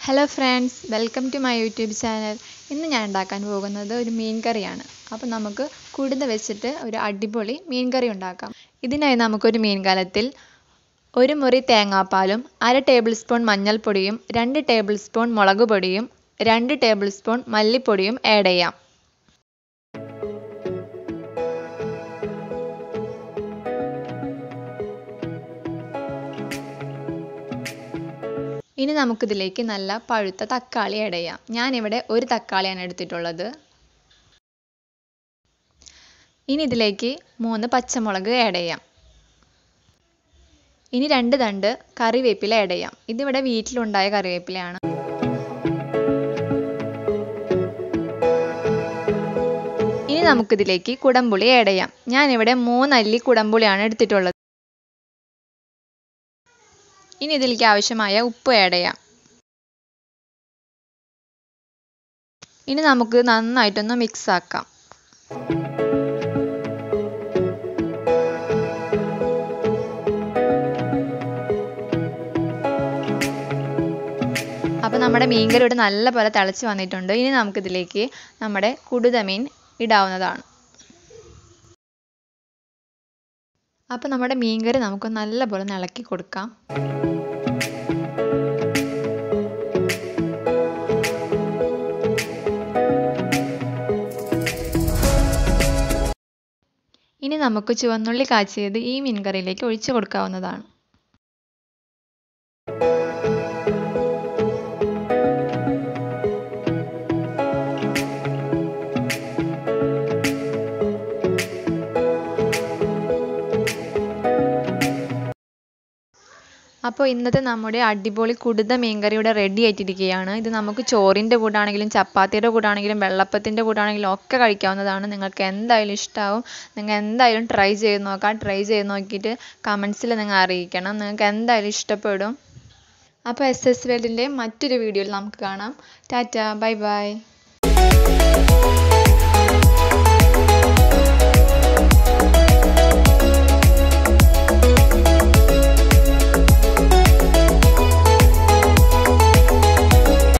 hello friends welcome to my YouTube channel ഇന്ന് ഞാൻ ഉണ്ടാക്കാൻ പോകുന്നത് ഒരു മീൻ കറിയാണ് അപ്പോൾ നമുക്ക് കുടുത വെച്ചിട്ട് ഒരു അടിപൊളി മീൻ കറി ഉണ്ടാക്കാം ഇതിനായി നമുക്കൊരു മീൻ കലത്തിൽ ഒരു മുറി തേങ്ങാപ്പാലും അര ടേബിൾ സ്പൂൺ മഞ്ഞൾപ്പൊടിയും രണ്ട് ടേബിൾ സ്പൂൺ മുളക് പൊടിയും രണ്ട് ടേബിൾ സ്പൂൺ മല്ലിപ്പൊടിയും ആഡ് ചെയ്യാം ഇനി നമുക്കിതിലേക്ക് നല്ല പഴുത്ത തക്കാളി ആഡ് ചെയ്യാം ഞാനിവിടെ ഒരു തക്കാളിയാണ് എടുത്തിട്ടുള്ളത് ഇനി ഇതിലേക്ക് മൂന്ന് പച്ചമുളക് ആഡ് ചെയ്യാം ഇനി രണ്ട് തണ്ട് കറിവേപ്പില ആഡ് ചെയ്യാം ഇതിവിടെ വീട്ടിലുണ്ടായ കറിവേപ്പിലയാണ് ഇനി നമുക്കിതിലേക്ക് കുടംപുളി ആഡ് ചെയ്യാം ഞാനിവിടെ മൂന്നല്ലി കുടംപുളിയാണ് എടുത്തിട്ടുള്ളത് ഇനി ഇതിലേക്ക് ആവശ്യമായ ഉപ്പ് ആഡ് ചെയ്യാം ഇനി നമുക്ക് നന്നായിട്ടൊന്ന് മിക്സ് ആക്കാം അപ്പോൾ നമ്മുടെ മീൻകറി ഇവിടെ നല്ലപോലെ തിളച്ച് വന്നിട്ടുണ്ട് ഇനി നമുക്കിതിലേക്ക് നമ്മുടെ കുടുത മീൻ ഇടാവുന്നതാണ് അപ്പോൾ നമ്മുടെ മീൻകറി നമുക്ക് നല്ലപോലെ ഇളക്കി കൊടുക്കാം ഇനി നമുക്ക് ചുവന്നുള്ളി കാച്ചിയത് ഈ മീൻകറിയിലേക്ക് ഒഴിച്ചു കൊടുക്കാവുന്നതാണ് അപ്പോൾ ഇന്നത്തെ നമ്മുടെ അടിപൊളി കുടുത മീൻകറി ഇവിടെ റെഡി ആയിട്ടിരിക്കുകയാണ് ഇത് നമുക്ക് ചോറിൻ്റെ കൂടാണെങ്കിലും ചപ്പാത്തിയുടെ കൂടാണെങ്കിലും വെള്ളപ്പത്തിൻ്റെ കൂടാണെങ്കിലും ഒക്കെ കഴിക്കാവുന്നതാണ് നിങ്ങൾക്ക് എന്തായാലും ഇഷ്ടമാവും നിങ്ങൾ എന്തായാലും ട്രൈ ചെയ്ത് നോക്കാം ട്രൈ ചെയ്ത് നോക്കിയിട്ട് കമൻസിൽ നിങ്ങൾ അറിയിക്കണം നിങ്ങൾക്ക് എന്തായാലും ഇഷ്ടപ്പെടും അപ്പോൾ എസ് എസ് വേൾഡിൻ്റെ മറ്റൊരു വീഡിയോയിൽ നമുക്ക് കാണാം ടാറ്റ ബൈ ബൈ